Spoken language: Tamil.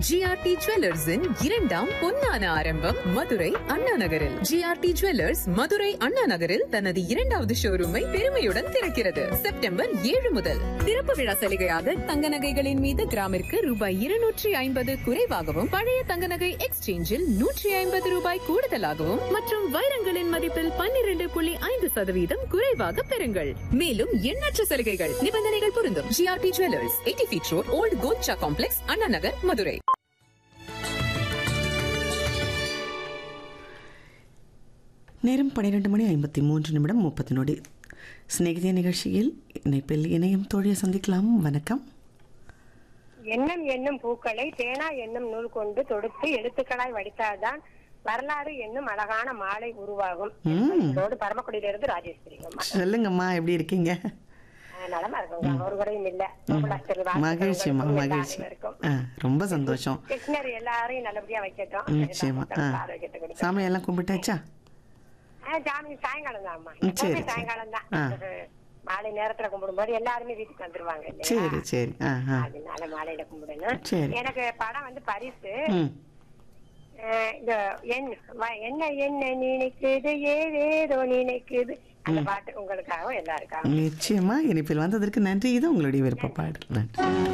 ஜிஆர்டி ஜுவல்லர்ஸின் இரண்டாம் பொன்னான ஆரம்பம் மதுரை அண்ணா நகரில் ஜிஆர்டி ஜுவல்லர்ஸ் மதுரை அண்ணா நகரில் தனது இரண்டாவது ஷோரூமை பெருமையுடன் திறக்கிறது செப்டம்பர் ஏழு முதல் திறப்பு விழா சலுகையாக தங்க நகைகளின் மீது கிராமிற்கு ரூபாய் இருநூற்றி ஐம்பது குறைவாகவும் பழைய தங்க நகை எக்ஸ்சேஞ்சில் நூற்றி ஐம்பது ரூபாய் கூடுதலாகவும் மற்றும் வைரங்களின் மதிப்பில் பன்னிரண்டு புள்ளி ஐந்து சதவீதம் குறைவாக பெறுங்கள் மேலும் எண்ணற்ற சலுகைகள் நிபந்தனைகள் பொருந்தும் GRT jewellers eighty feet road old கோல்ச்சா காம்ப்ளெக்ஸ் அண்ணா நகர் மதுரை நேரம் பன்னிரெண்டு மணி ஐம்பத்தி மூன்று நிமிடம் முப்பது நொடி சிநேகிதிய நிகழ்ச்சியில் இணைப்பில் இணையம் தோழியை சந்திக்கலாம் வணக்கம் எண்ணம் என்னும் பூக்களை தேனா என்னும் நூல் கொண்டு தொடுத்து எழுத்துக்களாய் வடித்தால்தான் வரலாறு என்னும் அழகான மாலை உருவாகும் இதோடு பரமக்குடியிலிருந்து ராஜேஸ்வரி அம்மா சொல்லுங்கம்மா எப்படி இருக்கீங்க அஹ் நலமா இருக்குங்க ஒரு குறையும் இல்ல கோகுலாஸ்தர் வாழ்த்துக்கள் மகிழ்ச்சிம்மா உங்களுக்கும் மகிழ்ச்சி எல்லாருக்கும். ஆ ரொம்ப சந்தோஷம் கிருஷ்ணர் எல்லாரையும் நல்லபடியா வைக்கட்டும் நிச்சயமா ஆ ஆரோக்கியத்தை கொடுக்கட்டும். சாமி எல்லாம் கும்பிட்டாச்சா அஹ் ஜாமி சாயங்காலம் தான் அம்மா ம், சரி, எப்பவுமே சரி. சாயங்காலம் தான் ஆ. மாலை நேரத்துல கும்பிடும்போது எல்லாருமே வீட்டுக்கு வந்துருவாங்க இல்லையா சரி சரி ஆ ஆ அதனால மாலையில கும்பிடணும் சரி. எனக்கு படம் வந்து பரிசு ம் அஹ் இந்த என் வ- என்ன என்ன நினைக்குது ஏதேதோ நினைக்குது அந்த பாட்டு உங்களுக்காகவும் எல்லாருக்காகவும் நிச்சயமா இனிப்பில் வந்ததற்கு நன்றி இது உங்களுடைய விருப்ப பாடல் நன்றி